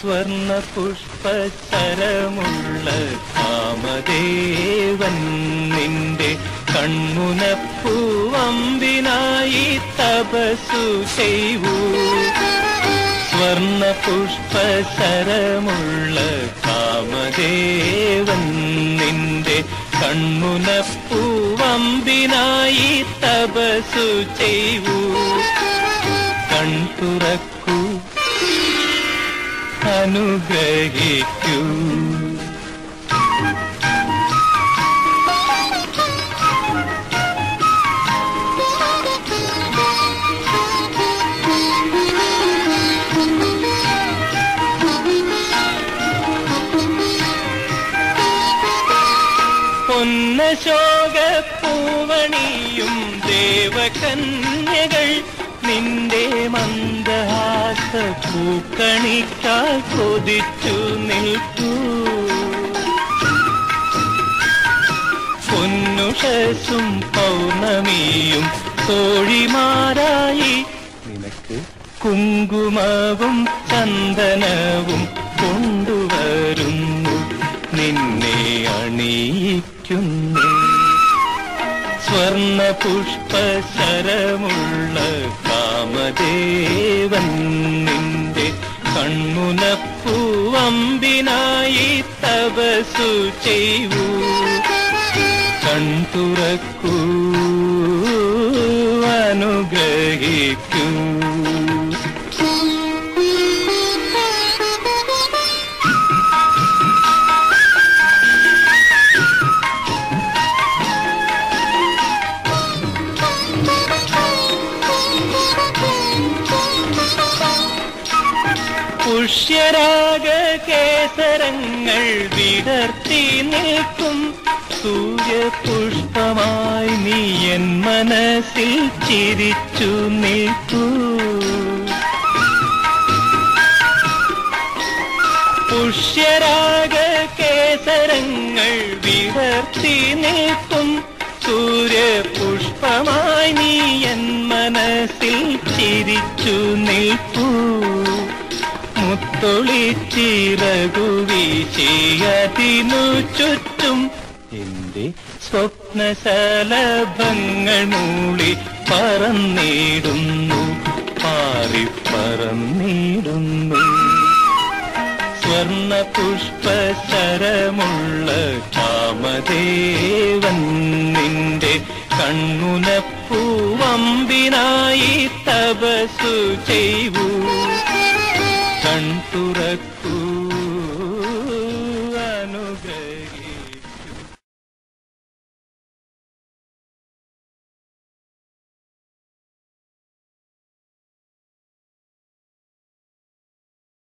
സ്വർണ പുഷ്പശരമുള്ള കാമദേവൻ നിന്റെ കൺമുനപ്പൂവമ്പിനായി തപസ്സു ചെയ്യൂ സ്വർണ പുഷ്പശരമുള്ള കാമദേവൻ നിന്റെ കൺമുനപ്പൂവമ്പിനായി തപസ്സു ചെയ്യൂ കൺ തുറക്കൂ അനുഗ്രഹിക്കൂ പൊന്നശോക പൂവണിയും ദേവകന്യകൾ നിന്റെ മന്ദഹാസ പൂക്കണിക്കാൽ കൊതിച്ചു നിൽക്കൂ പൊന്നുഷസും പൗർണമിയും തോഴിമാരായി നിനക്ക് കുങ്കുമവും ചന്ദനവും കൊണ്ടുവരുന്നു നിന്നെ അണിയിക്കുന്നു സ്വർണ പുഷ്പശരമുള്ള കാമദേവൻ നിന്റെ കൺമുനപ്പൂവമ്പിനായി തപസ്സു ചെയ്യൂ കൺ തുറക്കൂ അനുഗ്രഹിക്കൂ പുഷ്യരാഗ കേസരങ്ങൾ വിടർത്തി നിൽക്കും സൂര്യപുഷ്പമായി നീ എൻ മനസ്സിൽ ചിരിച്ചു നിൽക്കൂ പുഷ്യരാഗ കേസരങ്ങൾ വിടർത്തി നിൽക്കും സൂര്യപുഷ്പമായി നീ എൻ മനസ്സിൽ ചിരിച്ചു നിൽക്കൂ മുത്തൊളിച്ചിറകു വീശിയതിനു ചുറ്റും എന്റെ സ്വപ്നശലഭങ്ങൾ മൂളി പറന്നിടുന്നു പാറിപ്പറന്നിടുന്നു സ്വർണ പുഷ്പശരമുള്ള കാമദേവൻ നിന്റെ കൺമുനപ്പൂവമ്പിനായി തപസ്സു ചെയ്യൂ കൺ തുറക്കൂ